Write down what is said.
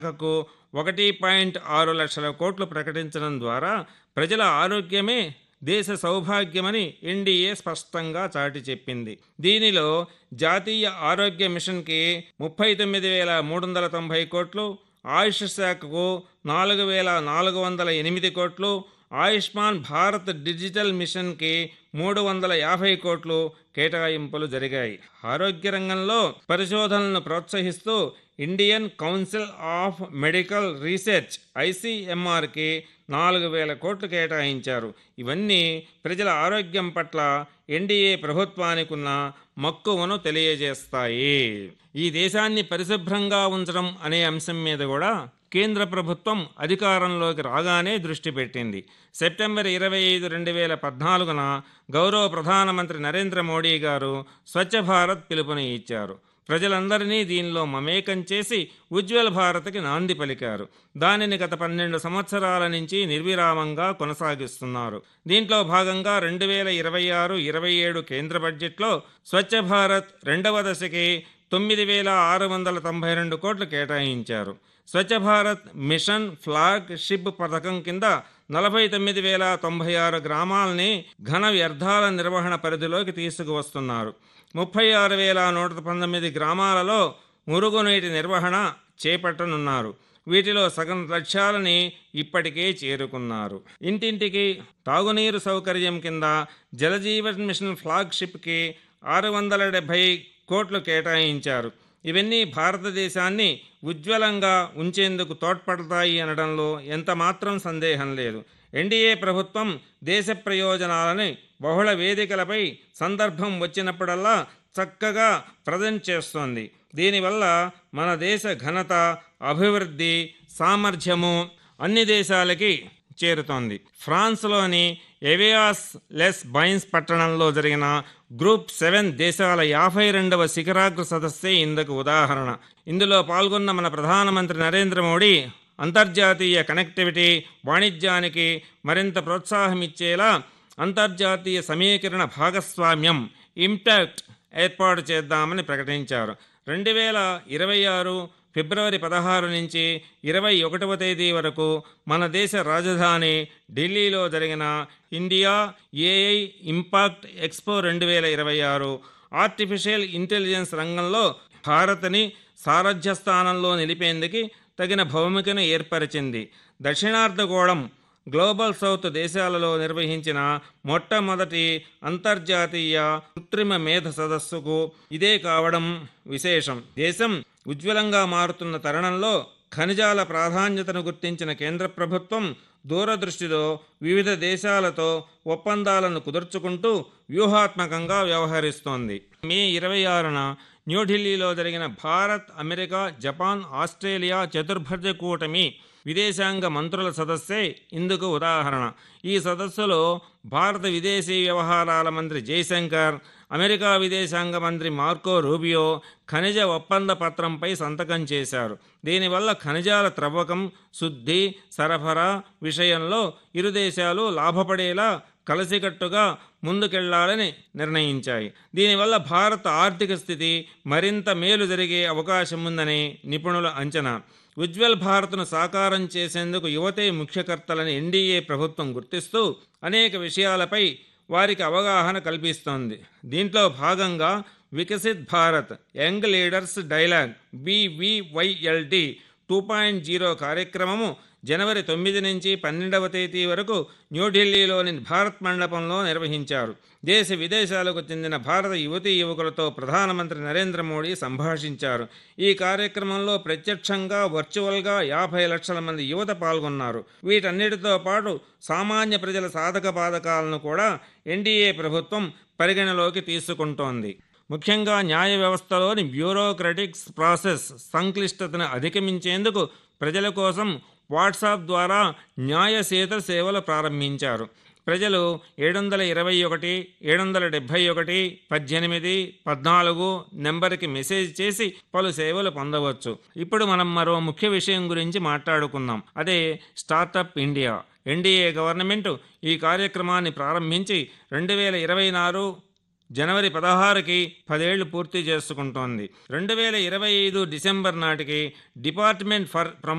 శాఖకు ఒకటి పాయింట్ ఆరు లక్షల కోట్లు ప్రకటించడం ద్వారా ప్రజల ఆరోగ్యమే దేశ సౌభాగ్యమని ఎన్డీఏ స్పష్టంగా చాటి చెప్పింది దీనిలో జాతీయ ఆరోగ్య మిషన్కి ముప్పై తొమ్మిది వేల మూడు వందల తొంభై కోట్లు ఆయుష్ శాఖకు నాలుగు వేల నాలుగు వందల ఎనిమిది కోట్లు ఆయుష్మాన్ భారత్ డిజిటల్ మిషన్కి మూడు వందల యాభై కోట్లు కేటాయింపులు జరిగాయి ఆరోగ్య రంగంలో పరిశోధనలను ప్రోత్సహిస్తూ Indian council of medical research ఐసీఎంఆర్కి నాలుగు వేల కోట్లు కేటాయించారు ఇవన్నీ ప్రజల ఆరోగ్యం పట్ల ఎన్డీఏ ప్రభుత్వానికి ఉన్న మక్కువను తెలియజేస్తాయి ఈ దేశాన్ని పరిశుభ్రంగా ఉంచడం అనే అంశం మీద కూడా కేంద్ర ప్రభుత్వం అధికారంలోకి రాగానే దృష్టి పెట్టింది సెప్టెంబర్ ఇరవై ఐదు రెండు వేల పద్నాలుగున గౌరవ ప్రధానమంత్రి నరేంద్ర మోడీ గారు స్వచ్ఛ భారత్ పిలుపుని ఇచ్చారు ప్రజలందరినీ దీనిలో మమేకం చేసి ఉజ్వల్ భారత్కి నాంది పలికారు దానిని గత పన్నెండు సంవత్సరాల నుంచి నిర్విరామంగా కొనసాగిస్తున్నారు దీంట్లో భాగంగా రెండు వేల ఇరవై ఆరు ఇరవై ఏడు కేంద్ర బడ్జెట్లో స్వచ్ఛ భారత్ రెండవ దశకి తొమ్మిది వేల ఆరు వందల తొంభై రెండు కోట్లు కేటాయించారు Swachh Bharat mission flagship పథకం కింద నలభై తొమ్మిది వేల తొంభై ఆరు గ్రామాలని ఘన వ్యర్థాల నిర్వహణ పరిధిలోకి తీసుకువస్తున్నారు ముప్పై ఆరు వేల నూట పంతొమ్మిది గ్రామాలలో మురుగునీటి నిర్వహణ చేపట్టనున్నారు వీటిలో సగం లక్ష్యాలని ఇప్పటికే చేరుకున్నారు ఇంటింటికి తాగునీరు సౌకర్యం కింద జలజీవన్ మిషన్ ఫ్లాగ్షిప్కి ఆరు వందల డెబ్భై కోట్లు కేటాయించారు ఇవన్నీ భారతదేశాన్ని ఉజ్వలంగా ఉంచేందుకు తోడ్పడతాయి అనడంలో ఎంత మాత్రం సందేహం లేదు ఎన్డీఏ ప్రభుత్వం దేశ ప్రయోజనాలని బహుళ వేదికలపై సందర్భం వచ్చినప్పుడల్లా చక్కగా ప్రజెంట్ చేస్తోంది దీనివల్ల మన దేశ ఘనత అభివృద్ధి సామర్థ్యము అన్ని దేశాలకి చేరుతోంది ఫ్రాన్స్లోని ఎవియాస్ లెస్ బైన్స్ పట్టణంలో జరిగిన గ్రూప్ సెవెన్ దేశాల యాభై రెండవ శిఖరాగ్ర సదస్సే ఇందుకు ఉదాహరణ ఇందులో పాల్గొన్న మన ప్రధానమంత్రి నరేంద్ర మోడీ అంతర్జాతీయ కనెక్టివిటీ వాణిజ్యానికి మరింత ప్రోత్సాహమిచ్చేలా అంతర్జాతీయ సమీకరణ భాగస్వామ్యం ఇంపాక్ట్ ఏర్పాటు చేద్దామని ప్రకటించారు రెండు వేల ఇరవై ఆరు ఫిబ్రవరి పదహారు నుంచి ఇరవై ఒకటవ తేదీ వరకు మన దేశ రాజధాని ఢిల్లీలో జరిగిన ఇండియా ఏఐ ఇంపాక్ట్ ఎక్స్పో రెండు వేల ఇరవై ఆరు ఆర్టిఫిషియల్ ఇంటెలిజెన్స్ రంగంలో భారత్ని సారథ్య స్థానంలో నిలిపేందుకు తగిన భౌమికను ఏర్పరిచింది దక్షిణార్ధగోళం గ్లోబల్ సౌత్ దేశాలలో నిర్వహించిన మొట్టమొదటి అంతర్జాతీయ కృత్రిమ మేధ సదస్సుకు ఇదే కావడం విశేషం దేశం ఉజ్వలంగా మారుతున్న తరుణంలో ఖనిజాల ప్రాధాన్యతను గుర్తించిన కేంద్ర ప్రభుత్వం దూరదృష్టిలో వివిధ దేశాలతో ఒప్పందాలను కుదుర్చుకుంటూ వ్యూహాత్మకంగా వ్యవహరిస్తోంది మే ఇరవై ఆరున న్యూఢిల్లీలో జరిగిన భారత్ అమెరికా జపాన్ ఆస్ట్రేలియా చతుర్భుజ కూటమి విదేశాంగ మంత్రుల సదస్సే ఇందుకు ఉదాహరణ ఈ సదస్సులో భారత విదేశీ వ్యవహారాల మంత్రి జైశంకర్ అమెరికా విదేశాంగ మంత్రి మార్కో రూబియో ఖనిజ ఒప్పంద పత్రంపై సంతకం చేశారు దీనివల్ల ఖనిజాల త్రవ్వకం శుద్ధి సరఫరా విషయంలో ఇరు దేశాలు లాభపడేలా కలిసికట్టుగా ముందుకెళ్లాలని నిర్ణయించాయి దీనివల్ల భారత ఆర్థిక స్థితి మరింత మేలు జరిగే అవకాశం ఉందని నిపుణుల అంచనా ఉజ్వల్ భారత్ను సాకారం చేసేందుకు యువతే ముఖ్యకర్తలని ఎన్డీఏ ప్రభుత్వం గుర్తిస్తూ అనేక విషయాలపై వారికి అవగాహన కల్పిస్తోంది దీంట్లో భాగంగా Viksit Bharat young leaders dialogue BVYLT two point zero కార్యక్రమము జనవరి తొమ్మిది నుంచి పన్నెండవ తేదీ వరకు న్యూఢిల్లీలోని భారత్ మండపంలో నిర్వహించారు దేశ విదేశాలకు చెందిన భారత యువతీ యువకులతో ప్రధానమంత్రి నరేంద్ర మోడీ సంభాషించారు ఈ కార్యక్రమంలో ప్రత్యక్షంగా వర్చువల్గా యాభై లక్షల మంది యువత పాల్గొన్నారు వీటన్నిటితో పాటు సామాన్య ప్రజల సాధక బాధకాలను కూడా ఎన్డీఏ ప్రభుత్వం పరిగణలోకి తీసుకుంటోంది ముఖ్యంగా న్యాయ వ్యవస్థలోని బ్యూరోక్రటిక్స్ ప్రాసెస్ సంక్లిష్టతను అధిగమించేందుకు ప్రజల కోసం వాట్సాప్ ద్వారా న్యాయ సేతు సేవలు ప్రారంభించారు ప్రజలు ఏడు వందల ఇరవై ఒకటి ఏడు వందల డెబ్భై ఒకటి పద్దెనిమిది పద్నాలుగు నెంబర్కి మెసేజ్ చేసి పలు సేవలు పొందవచ్చు ఇప్పుడు మనం మరో ముఖ్య విషయం గురించి మాట్లాడుకుందాం అదే స్టార్టప్ ఇండియా ఎన్డీఏ గవర్నమెంట్ ఈ కార్యక్రమాన్ని ప్రారంభించి రెండు వేల ఇరవై నాలుగు జనవరి పదహారుకి పదేళ్లు పూర్తి చేసుకుంటోంది రెండు వేల ఇరవై ఐదు డిసెంబర్ నాటికి డిపార్ట్మెంట్ ఫర్ ప్రమో